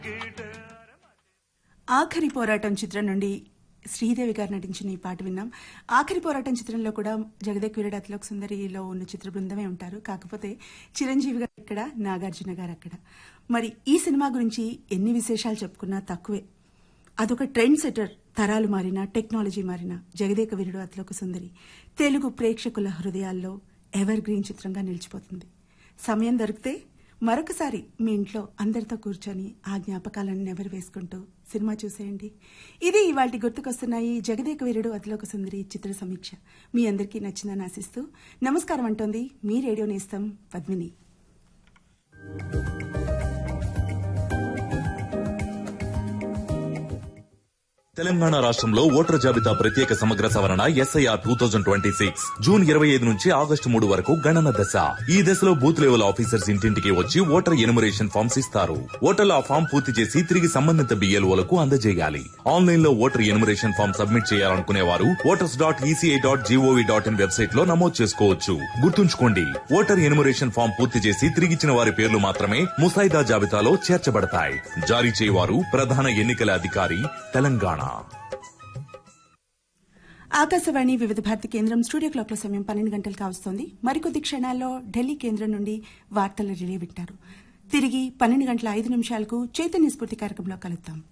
ఆఖరి పోరాటం చిత్రం నుండి శ్రీదేవి గారు నటించిన ఈ పాట విన్నాం ఆఖరి పోరాటం చిత్రంలో కూడా జగదేక్ వీరుడు అతిలోక్ సుందరిలో ఉన్న చిత్ర బృందమే ఉంటారు కాకపోతే చిరంజీవి గారు ఇక్కడ నాగార్జున గారు అక్కడ మరి ఈ సినిమా గురించి ఎన్ని విశేషాలు చెప్పుకున్నా తక్కువే అదొక ట్రెండ్ సెటర్ తరాలు మారినా టెక్నాలజీ మారినా జగదేక వీరుడు అతిలోక సుందరి తెలుగు ప్రేక్షకుల హృదయాల్లో ఎవర్ గ్రీన్ చిత్రంగా నిలిచిపోతుంది సమయం దొరికితే మరొకసారి మీ ఇంట్లో అందరితో కూర్చొని ఆ జ్ఞాపకాలను నెవరు వేసుకుంటూ సినిమా చూసేయండి ఇది ఇవాళ గుర్తుకొస్తున్నాయి జగదేక వీరుడు అతిలోక సుందరి చిత్ర సమీక్ష మీ అందరికీ నచ్చిందని ఆశిస్తూ నమస్కారం అంటోంది మీ రేడియో నేస్తం పద్మిని తెలంగాణ రాష్ట్రంలో ఓటర్ జాబితా ప్రత్యేక సమగ్ర సవరణ SIR two thousand twenty six June ఇరవై ఐదు నుంచి ఆగస్టు మూడు వరకు గణన దశ ఈ దశలో బూత్ లెవెల్ ఆఫీసర్స్ ఇంటింటికి వచ్చి ఓటర్ ఎనుమరేషన్ ఫామ్స్ ఇస్తారు ఓటర్లు ఆ ఫామ్ పూర్తి చేసి తిరిగి సంబంధిత బిఎల్ఓలకు అందజేయాలి ఆన్లైన్ లో ఓటర్ ఎనుమరేషన్ ఫామ్ సబ్మిట్ చేయాలనుకునే వారు voters dot ECI dot GOV dot in website లో నమోదు చేసుకోవచ్చు గుర్తుంచుకోండి ఓటర్ ఎనుమరేషన్ ఫామ్ పూర్తి చేసి తిరిగిచ్చిన వారి పేర్లు మాత్రమే ముసాయిదా జాబితాలో చేర్చబడతాయి జారీ చేయవారు ప్రధాన ఎన్నికల అధికారి తెలంగాణ ఆకాశవాణి వివిధ భారతి కేంద్రం స్టూడియో క్లాక్ల సమయం పన్నెండు గంటలు కావస్తోంది మరికొద్ది క్షణాల్లో ఢిల్లీ కేంద్రం నుండి వార్తల రిలే వింటారు తిరిగి పన్నెండు గంటల ఐదు నిమిషాలకు చైతన్య స్ఫూర్తి కార్యక్రమంలో కలుద్దాం